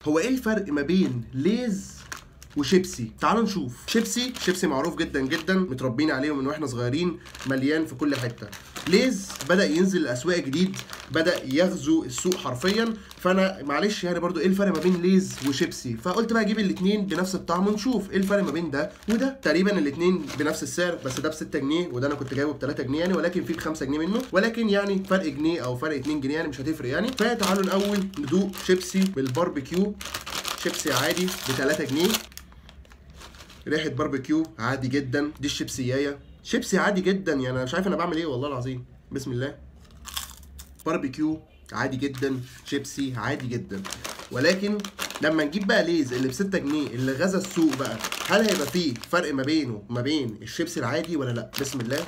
هو ايه الفرق ما بين ليز وشيبسي تعالوا نشوف شيبسي شيبسي معروف جدا جدا متربيين عليه من واحنا صغيرين مليان في كل حته ليز بدا ينزل الاسواق جديد بدا يغزو السوق حرفيا فانا معلش يعني برضو ايه الفرق ما بين ليز وشيبسي فقلت بقى اجيب الاثنين بنفس الطعم ونشوف ايه الفرق ما بين ده وده تقريبا الاثنين بنفس السعر بس ده ب 6 جنيه وده انا كنت جايبه ب 3 جنيه يعني ولكن في ب 5 جنيه منه ولكن يعني فرق جنيه او فرق 2 جنيه يعني مش هتفرق يعني فتعالوا الاول ندوق شيبسي بالباربيكيو شيبسي عادي ب 3 جنيه ريحه باربيكيو عادي جدا دي الشيبسيايه شيبسي عادي جدا يعني انا مش عارف انا بعمل ايه والله العظيم بسم الله باربيكيو عادي جدا شيبسي عادي جدا ولكن لما نجيب بقى ليز اللي ب 6 جنيه اللي غزا السوق بقى هل هيبقى فيه فرق ما بينه وما بين الشيبسي العادي ولا لا بسم الله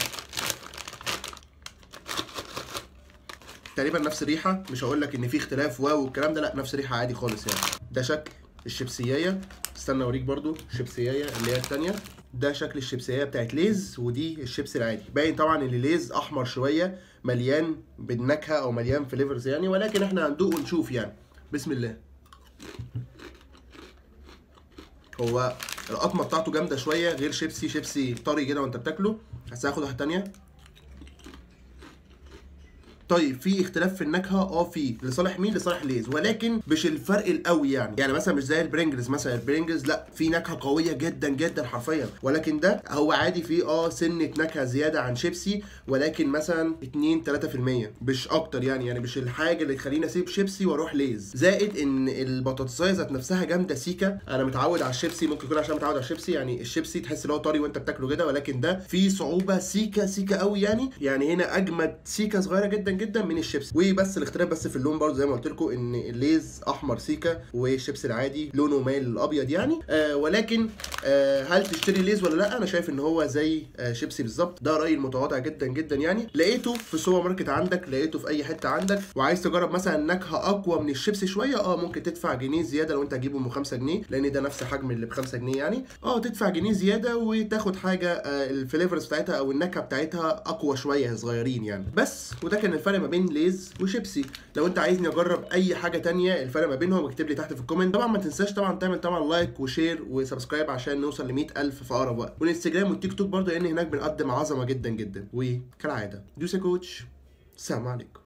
تقريبا نفس الريحه مش هقول لك ان في اختلاف واو والكلام ده لا نفس الريحه عادي خالص يعني ده شكل الشيبسيايه استنى اوريك برضو الشيبسيايه اللي هي الثانيه ده شكل الشيبسيايه بتاعت ليز ودي الشيبسي العادي باين طبعا ان ليز احمر شويه مليان بالنكهه او مليان فليفرز يعني ولكن احنا هندوق ونشوف يعني بسم الله هو القطمه بتاعته جامده شويه غير شيبسي شيبسي طري كده وانت بتاكله بس هاخد واحده تانية طيب في اختلاف في النكهه اه في لصالح مين لصالح ليز ولكن مش الفرق القوي يعني يعني مثلا مش زي البرينجلز مثلا البرينجلز لا في نكهه قويه جدا جدا حرفيا ولكن ده هو عادي فيه اه سنه نكهه زياده عن شيبسي ولكن مثلا 2 3% مش اكتر يعني يعني مش الحاجه اللي تخليني اسيب شيبسي واروح ليز زائد ان البطاطسايه ذات نفسها جامده سيكا انا متعود على الشيبسي ممكن يكون عشان متعود على الشيبسي يعني الشيبسي تحس ان هو طري وانت بتاكله كده ولكن ده فيه صعوبه سيكا سيكا قوي يعني يعني هنا اجمد سيكا صغيره جدا جدا من الشيبسي وبس الاختلاف بس في اللون برضه زي ما قلت لكم ان الليز احمر سيكا والشيبسي العادي لونه مايل للابيض يعني آه ولكن آه هل تشتري ليز ولا لا انا شايف ان هو زي آه شيبسي بالظبط ده رايي المتواضع جدا جدا يعني لقيته في السوبر ماركت عندك لقيته في اي حته عندك وعايز تجرب مثلا نكهه اقوى من الشيبسي شويه اه ممكن تدفع جنيه زياده لو انت هتجيبه ب 5 جنيه لان ده نفس حجم اللي ب 5 جنيه يعني اه تدفع جنيه زياده وتاخد حاجه آه الفليفرز بتاعتها او النكهه بتاعتها اقوى شويه صغيرين يعني بس وده كان الفرق ما بين ليز وشيبسي لو انت عايزني اجرب اي حاجه تانية الفرق ما بينهم اكتب لي تحت في الكومنت طبعا ما تنساش طبعا تعمل طبعا لايك وشير وسبسكرايب عشان نوصل ل 100000 في اقرب وقت والانستجرام والتيك توك برضه لان هناك بنقدم عظمه جدا جدا وكالعاده دوس يا كوتش السلام عليكم